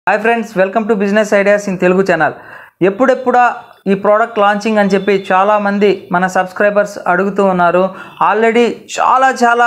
hi friends welcome to business ideas in Telugu channel ఎప్పుడెప్పుడా ఈ product launching అని చెప్పి చాలామంది మన సబ్స్క్రైబర్స్ అడుగుతూ ఉన్నారు ఆల్రెడీ చాలా చాలా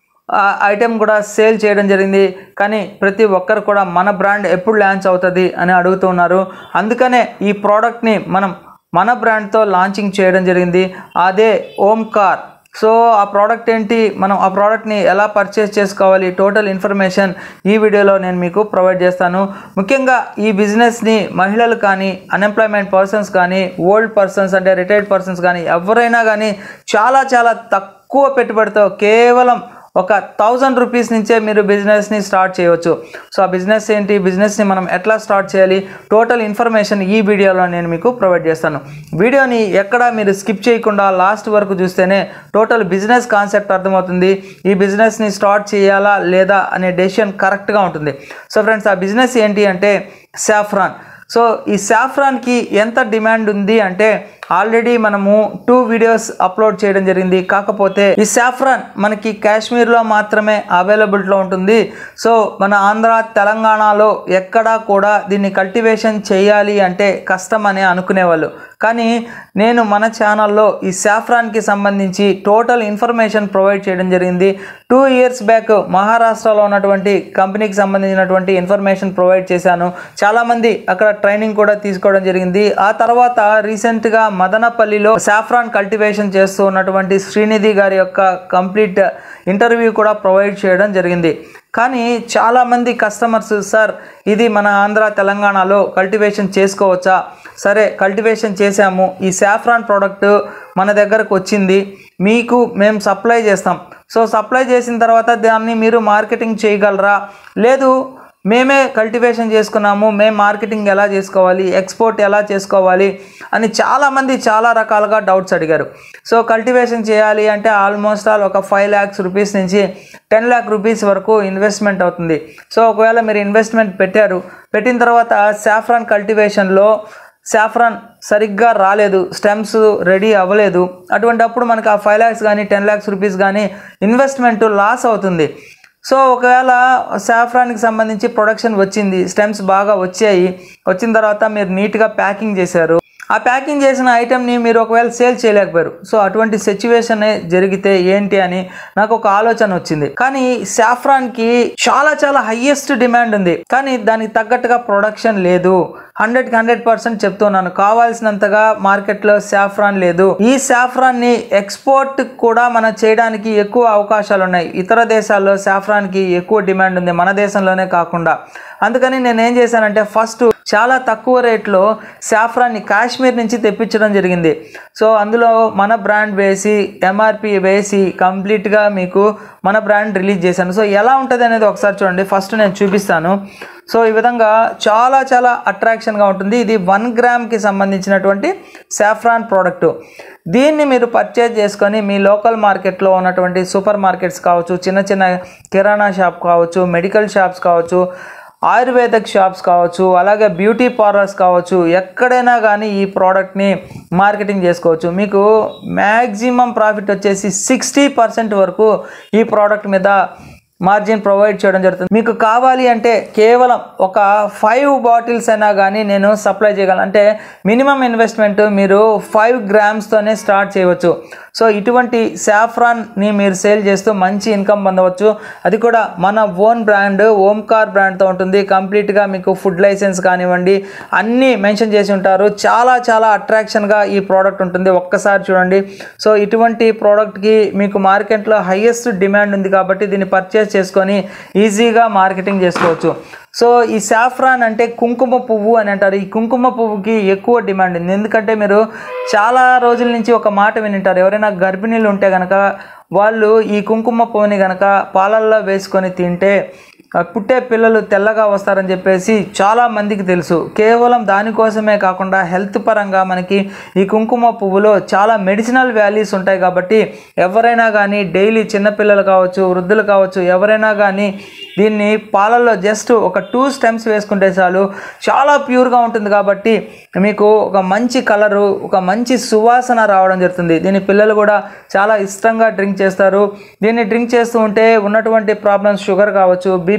ఐటెం కూడా సేల్ చేయడం జరిగింది కానీ ప్రతి ఒక్కరు కూడా మన బ్రాండ్ ఎప్పుడు లాంచ్ అవుతుంది అని అడుగుతూ ఉన్నారు అందుకనే ఈ ప్రోడక్ట్ని మనం మన బ్రాండ్తో లాంచింగ్ చేయడం జరిగింది అదే ఓంకార్ సో ఆ ప్రోడక్ట్ ఏంటి మనం ఆ ప్రోడక్ట్ని ఎలా పర్చేస్ చేసుకోవాలి టోటల్ ఇన్ఫర్మేషన్ ఈ వీడియోలో నేను మీకు ప్రొవైడ్ చేస్తాను ముఖ్యంగా ఈ బిజినెస్ని మహిళలు కానీ అన్ఎంప్లాయ్మెంట్ పర్సన్స్ కానీ ఓల్డ్ పర్సన్స్ అంటే రిటైర్డ్ పర్సన్స్ కానీ ఎవరైనా కానీ చాలా చాలా తక్కువ పెట్టుబడితో కేవలం ఒక థౌజండ్ రూపీస్ నుంచే మీరు బిజినెస్ని స్టార్ట్ చేయవచ్చు సో ఆ బిజినెస్ ఏంటి బిజినెస్ని మనం ఎట్లా స్టార్ట్ చేయాలి టోటల్ ఇన్ఫర్మేషన్ ఈ వీడియోలో నేను మీకు ప్రొవైడ్ చేస్తాను వీడియోని ఎక్కడ మీరు స్కిప్ చేయకుండా లాస్ట్ వరకు చూస్తేనే టోటల్ బిజినెస్ కాన్సెప్ట్ అర్థమవుతుంది ఈ బిజినెస్ని స్టార్ట్ చేయాలా లేదా అనే డెసిషన్ కరెక్ట్గా ఉంటుంది సో ఫ్రెండ్స్ ఆ బిజినెస్ ఏంటి అంటే సాఫ్రాన్ సో ఈ సాఫ్రాన్కి ఎంత డిమాండ్ ఉంది అంటే ఆల్రెడీ మనము టూ వీడియోస్ అప్లోడ్ చేయడం జరిగింది కాకపోతే ఈ సాఫ్రాన్ మనకి కాశ్మీర్లో మాత్రమే అవైలబిలిటీలో ఉంటుంది సో మన ఆంధ్ర తెలంగాణలో ఎక్కడా కూడా దీన్ని కల్టివేషన్ చేయాలి అంటే కష్టం అని అనుకునేవాళ్ళు కానీ నేను మన ఛానల్లో ఈ సాఫ్రాన్కి సంబంధించి టోటల్ ఇన్ఫర్మేషన్ ప్రొవైడ్ చేయడం జరిగింది టూ ఇయర్స్ బ్యాక్ మహారాష్ట్రలో ఉన్నటువంటి కంపెనీకి సంబంధించినటువంటి ఇన్ఫర్మేషన్ ప్రొవైడ్ చేశాను చాలామంది అక్కడ ట్రైనింగ్ కూడా తీసుకోవడం జరిగింది ఆ తర్వాత రీసెంట్గా మదనపల్లిలో సాఫ్రాన్ కల్టివేషన్ చేస్తూ ఉన్నటువంటి శ్రీనిధి గారి యొక్క కంప్లీట్ ఇంటర్వ్యూ కూడా ప్రొవైడ్ చేయడం జరిగింది కానీ చాలామంది కస్టమర్స్ సార్ ఇది మన ఆంధ్ర తెలంగాణలో కల్టివేషన్ చేసుకోవచ్చా సరే కల్టివేషన్ చేశాము ఈ సాఫ్రాన్ ప్రోడక్ట్ మన దగ్గరకు వచ్చింది మీకు మేము సప్లై చేస్తాం సో సప్లై చేసిన తర్వాత దాన్ని మీరు మార్కెటింగ్ చేయగలరా లేదు మేమే కల్టివేషన్ చేసుకున్నాము మేము మార్కెటింగ్ ఎలా చేసుకోవాలి ఎక్స్పోర్ట్ ఎలా చేసుకోవాలి అని చాలామంది చాలా రకాలుగా డౌట్స్ అడిగారు సో కల్టివేషన్ చేయాలి అంటే ఆల్మోస్ట్ ఆల్ ఒక ఫైవ్ ల్యాక్స్ రూపీస్ నుంచి టెన్ ల్యాక్ రూపీస్ వరకు ఇన్వెస్ట్మెంట్ అవుతుంది సో ఒకవేళ మీరు ఇన్వెస్ట్మెంట్ పెట్టారు పెట్టిన తర్వాత సాఫ్రాన్ కల్టివేషన్లో సాఫ్రాన్ సరిగ్గా రాలేదు స్టెమ్స్ రెడీ అవ్వలేదు అటువంటి అప్పుడు మనకి ఆ ఫైవ్ ల్యాక్స్ కానీ టెన్ ల్యాక్స్ రూపీస్ కానీ ఇన్వెస్ట్మెంట్ లాస్ అవుతుంది సో ఒకవేళ సాఫ్రాన్కి సంబంధించి ప్రొడక్షన్ వచ్చింది స్టెమ్స్ బాగా వచ్చాయి వచ్చిన తర్వాత మీరు నీట్గా ప్యాకింగ్ చేశారు ఆ ప్యాకింగ్ చేసిన ఐటెంని మీరు ఒకవేళ సేల్ చేయలేకపోయారు సో అటువంటి సిచ్యువేషన్ జరిగితే ఏంటి అని నాకు ఒక ఆలోచన వచ్చింది కానీ సాఫ్రాన్కి చాలా చాలా హయ్యెస్ట్ డిమాండ్ ఉంది కానీ దానికి తగ్గట్టుగా ప్రొడక్షన్ లేదు హండ్రెడ్కి హండ్రెడ్ పర్సెంట్ చెప్తున్నాను కావాల్సినంతగా మార్కెట్లో సాఫ్రాన్ లేదు ఈ సాఫ్రాన్ని ఎక్స్పోర్ట్ కూడా మనం చేయడానికి ఎక్కువ అవకాశాలు ఉన్నాయి ఇతర దేశాల్లో సాఫ్రాన్కి ఎక్కువ డిమాండ్ ఉంది మన దేశంలోనే కాకుండా అందుకని నేను ఏం చేశానంటే ఫస్ట్ చాలా తక్కువ రేట్లో సాఫ్రాన్ని కాశ్మీర్ నుంచి తెప్పించడం జరిగింది సో అందులో మన బ్రాండ్ వేసి ఎంఆర్పి వేసి కంప్లీట్గా మీకు మన బ్రాండ్ రిలీజ్ చేశాను సో ఎలా ఉంటుంది అనేది ఒకసారి చూడండి ఫస్ట్ నేను చూపిస్తాను సో ఈ విధంగా చాలా చాలా అట్రాక్షన్గా ఉంటుంది ఇది వన్ గ్రామ్కి సంబంధించినటువంటి సాఫ్రాన్ ప్రోడక్ట్ దీన్ని మీరు పర్చేజ్ చేసుకొని మీ లోకల్ మార్కెట్లో ఉన్నటువంటి సూపర్ మార్కెట్స్ కావచ్చు చిన్న చిన్న కిరాణా షాప్ కావచ్చు మెడికల్ షాప్స్ కావచ్చు ఆయుర్వేదిక్ షాప్స్ కావచ్చు అలాగే బ్యూటీ పార్లర్స్ కావచ్చు ఎక్కడైనా కానీ ఈ ప్రోడక్ట్ని మార్కెటింగ్ చేసుకోవచ్చు మీకు మ్యాక్సిమం ప్రాఫిట్ వచ్చేసి సిక్స్టీ పర్సెంట్ వరకు ఈ ప్రోడక్ట్ మీద మార్జిన్ ప్రొవైడ్ చేయడం జరుగుతుంది మీకు కావాలి అంటే కేవలం ఒక ఫైవ్ బాటిల్స్ అయినా కానీ నేను సప్లై చేయగలను అంటే మినిమం ఇన్వెస్ట్మెంట్ మీరు ఫైవ్ గ్రామ్స్తోనే స్టార్ట్ చేయవచ్చు సో ఇటువంటి సాఫ్రాన్ని మీరు సేల్ చేస్తూ మంచి ఇన్కమ్ పొందవచ్చు అది కూడా మన ఓన్ బ్రాండ్ ఓంకార్ బ్రాండ్తో ఉంటుంది కంప్లీట్గా మీకు ఫుడ్ లైసెన్స్ కానివ్వండి అన్నీ మెన్షన్ చేసి ఉంటారు చాలా చాలా అట్రాక్షన్గా ఈ ప్రోడక్ట్ ఉంటుంది ఒక్కసారి చూడండి సో ఇటువంటి ప్రోడక్ట్కి మీకు మార్కెట్లో హయ్యెస్ట్ డిమాండ్ ఉంది కాబట్టి దీన్ని పర్చేస్ చేసుకొని ఈజీగా మార్కెటింగ్ చేసుకోవచ్చు సో ఈ సాఫ్రాన్ అంటే కుంకుమ పువ్వు అని అంటారు ఈ కుంకుమ పువ్వుకి ఎక్కువ డిమాండ్ ఉంది ఎందుకంటే మీరు చాలా రోజుల నుంచి ఒక మాట వినింటారు ఎవరైనా గర్భిణీలు ఉంటే కనుక వాళ్ళు ఈ కుంకుమ పువ్వుని కనుక పాలల్లో వేసుకొని తింటే ఆ పుట్టే పిల్లలు తెల్లగా వస్తారని చెప్పేసి చాలా మందికి తెలుసు కేవలం దానికోసమే కాకుండా హెల్త్ పరంగా మనకి ఈ కుంకుమ పువ్వులో చాలా మెడిసినల్ వాల్యూస్ ఉంటాయి కాబట్టి ఎవరైనా కానీ డైలీ చిన్నపిల్లలు కావచ్చు వృద్ధులు కావచ్చు ఎవరైనా కానీ దీన్ని పాలల్లో జస్ట్ ఒక టూ స్టెమ్స్ వేసుకుంటే చాలు చాలా ప్యూర్గా ఉంటుంది కాబట్టి మీకు ఒక మంచి కలరు ఒక మంచి సువాసన రావడం జరుగుతుంది దీని పిల్లలు కూడా చాలా ఇష్టంగా డ్రింక్ చేస్తారు దీన్ని డ్రింక్ చేస్తూ ఉంటే ఉన్నటువంటి ప్రాబ్లమ్స్ షుగర్ కావచ్చు బీపీ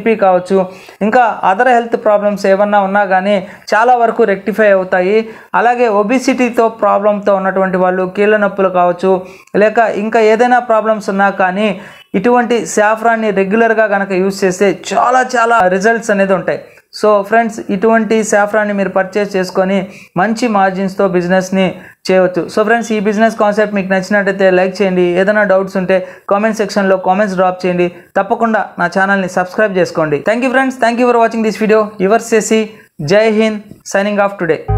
బీపీ కావచ్చు ఇంకా అదర్ హెల్త్ ప్రాబ్లమ్స్ ఏమన్నా ఉన్నా కానీ చాలా వరకు రెక్టిఫై అవుతాయి అలాగే ఒబిసిటీతో ప్రాబ్లంతో ఉన్నటువంటి వాళ్ళు కీళ్ళ నొప్పులు కావచ్చు లేక ఇంకా ఏదైనా ప్రాబ్లమ్స్ ఉన్నా కానీ ఇటువంటి సాఫ్రాన్ని రెగ్యులర్గా కనుక యూస్ చేస్తే చాలా చాలా రిజల్ట్స్ అనేది ఉంటాయి సో ఫ్రెండ్స్ ఇటువంటి సాఫ్రాన్ని మీరు పర్చేస్ చేసుకొని మంచి మార్జిన్స్తో బిజినెస్ని చేయవచ్చు సో ఫ్రెండ్స్ ఈ బిజినెస్ కాన్సెప్ట్ మీకు నచ్చినట్టయితే లైక్ చేయండి ఏదైనా డౌట్స్ ఉంటే కామెంట్ సెక్షన్లో కామెంట్స్ డ్రాప్ చేయండి తప్పకుండా నా ఛానల్ని సబ్స్క్రైబ్ చేసుకోండి thank you friends thank you for watching this video yours చేసి Jai Hind signing off today